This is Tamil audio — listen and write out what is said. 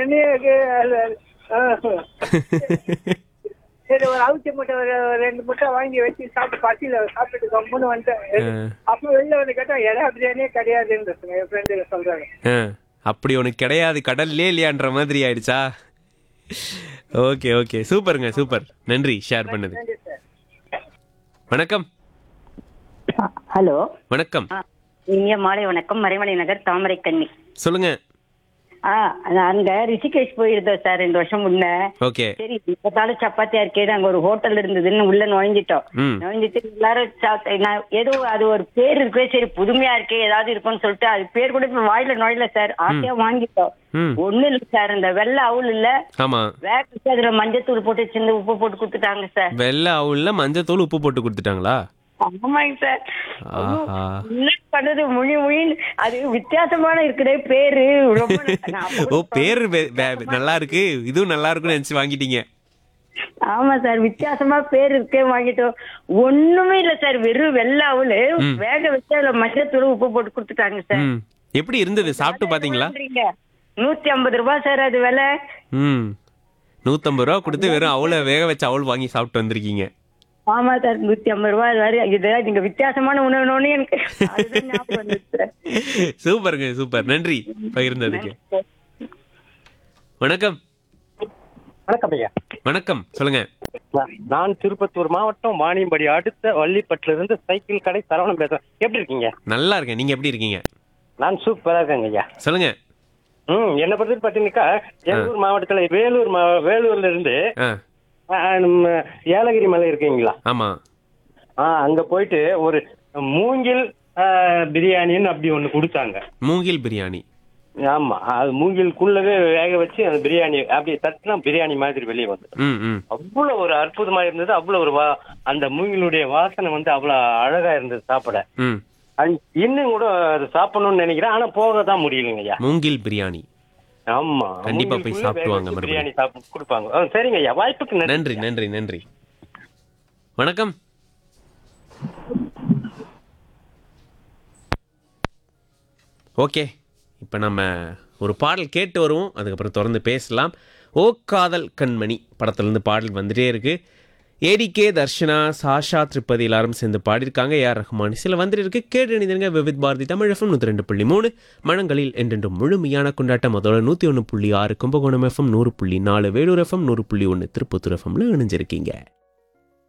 என்னைய சரி ஒரு அவிச்ச முட்டை ஒரு ஒரு ரெண்டு முட்டை வாங்கி வச்சு சாப்பிட்டு பசியில சாப்பிட்டு கம்முன்னு வந்துட்டேன் அப்ப வெளில வந்து கேட்டா எடா பிரியாணியே கிடையாதுன்னு என் ஃப்ரெண்டு சொல்றாங்க ஆ, அப்படி உனக்கு கிடையாது கடல்லே இல்லையான்ற மாதிரி ஆயிடுச்சா ஓகே ஓகே சூப்பருங்க சூப்பர் நன்றி ஷேர் பண்ணது நன்றி சார் வணக்கம் ஹலோ வணக்கம் இனிய மாலை வணக்கம் மறைமலை நகர் தாமரை கண்ணி சொல்லுங்க ஆ நாங்க ரிஷிகேஷ் போயிருந்தோம் சார் ரெண்டு வருஷம் முன்ன ஓகே சரி இப்பதாலும் சப்பாத்தியா இருக்கே அங்க ஒரு ஹோட்டல் இருந்ததுன்னு உள்ள நுழைஞ்சிட்டோம் ம் நுழைஞ்சிட்டு எல்லாரும் சாப்பிட்டு- நான் ஏதோ அது ஒரு பேர் இருக்கே சரி புதுமையா இருக்கே ஏதாவது இருக்கும்னு சொல்லிட்டு அது பேர் கூட இப்ப வாயில நுழையல சார் ஆசையா வாங்கிட்டோம் ம் ஒண்ணு இல்ல சார் இந்த வெள்ளை அவுள் இல்ல ஆமா வேக வச்சு அதுல மஞ்சத்தூள் போட்டு சின்ன உப்பு போட்டு கொடுத்துட்டாங்க சார் வெள்ளை அவுல்ல மஞ்சத்தூள் உப்பு போட்டு கொடுத்துட்டாங்களா ஆமாங்க சார் ஆஹா என்ன பண்றது மொழி மொழின்னு அது வித்தியாசமான இருக்குதே பேரு ரொம்ப நான் அப்ப ஓ கூட பேரு வே- வே- நல்லா இருக்கு இதுவும் நல்லா இருக்கும்னு நினைச்சு வாங்கிட்டீங்க ஆமா சார் வித்தியாசமா பேர் இருக்கே வாங்கிட்டோம் ஒண்ணுமே இல்ல சார் வெறும் வெள்ளை அவளு வேக வச்சு அதுல மஞ்சத்தூள் உப்பு போட்டு கொடுத்துட்டாங்க சார் ம் எப்படி இருந்தது சாப்பிட்டு பாத்தீங்களா பண்றீங்க? நூத்தி ஐம்பது ரூபாய் சார் அது விலை ம் நூத்தம்பது ரூபா கொடுத்து வெறும் அவளை வேக வச்ச அவள் வாங்கி சாப்பிட்டு வந்திருக்கீங்க ஆமா சார் நூத்தி ஐம்பது ரூபாய் அது வரை இது நீங்க வித்தியாசமான உணவுனோன்னு எனக்கு அதுதான் ஞாபகம் வந்துச்சு சார். சூப்பருங்க சூப்பர் நன்றி பகிர்ந்ததுக்கு வணக்கம் வணக்கம் ஐயா வணக்கம் சொல்லுங்க நான்- நான் திருப்பத்தூர் மாவட்டம் வாணியம்படி அடுத்த வள்ளிப்பட்டுல இருந்து சைக்கிள் கடை சரவணன் பேசுறேன் எப்படி இருக்கீங்க நல்லா இருக்கேன் நீங்க எப்படி இருக்கீங்க நான் சூப்பரா இருக்கேங்க ஐயா சொல்லுங்க ம் என்ன பொறுத்து பாத்தீங்கன்னாக்கா எங்கூர் மாவட்டத்துல வேலூர் மா- வேலூர்ல இருந்து ஆ ஆ, நம்ம ஏலகிரி மலை இருக்கீங்களா ஆமா ஆ அங்க போயிட்டு ஒரு மூங்கில் ஆ, பிரியாணின்னு அப்படி ஒண்ணு கொடுத்தாங்க மூங்கில் பிரியாணி ஆமா அது மூங்கிலுக்குள்ளவே வேக வச்சு அந்த பிரியாணி அப்படி தட்டினா பிரியாணி மாதிரி வெளியே வந்து ம் ம் அவ்வளவு ஒரு அற்புதமா இருந்தது அவ்வளவு ஒரு வா அந்த மூங்கிலுடைய வாசனை வந்து அவ்வளவு அழகா இருந்தது சாப்பிட ம் அது இன்னும் கூட அது சாப்பிடணும்னு நினைக்கிறேன் ஆனா போக தான் முடியலைங்க ஐயா மூங்கில் பிரியாணி ஆமா கண்டிப்பா போய் மூங்கிலுக்குள்ள சாப்பிட்டு வேக வாங்க வச்சு மறுபடியும். பிரியாணி சாப்பிட்டு கொடுப்பாங்க ஆ, சரிங்க ஐயா வாய்ப்புக்கு நன்றி நன்றி நன்றி நன்றி வணக்கம் ஓகே இப்போ நம்ம ஒரு பாடல் கேட்டு வருவோம் அதுக்கப்புறம் தொடர்ந்து பேசலாம் ஓ காதல் கண்மணி படத்துலேருந்து பாடல் வந்துட்டே இருக்கு ஏடிகே தர்ஷனா சாஷா திருப்பதி எல்லாரும் சேர்ந்து பாடியிருக்காங்க ஏஆர் ரஹ்மான் சில வந்துட்டு இருக்கு கேட்டு அணிந்திருங்க விவித் பாரதி தமிழ் எஃப்எம் நூற்றி ரெண்டு புள்ளி மூணு மனங்களில் என்றென்றும் முழுமையான கொண்டாட்டம் அதோட நூற்றி ஒன்று புள்ளி ஆறு கும்பகோணம் எஃப்எம் நூறு புள்ளி நாலு வேலூர் எஃப்எம் நூறு புள்ளி ஒன்று திருப்பத்தூர் எஃப்எம்ல இணைஞ்சிருக்கீங்க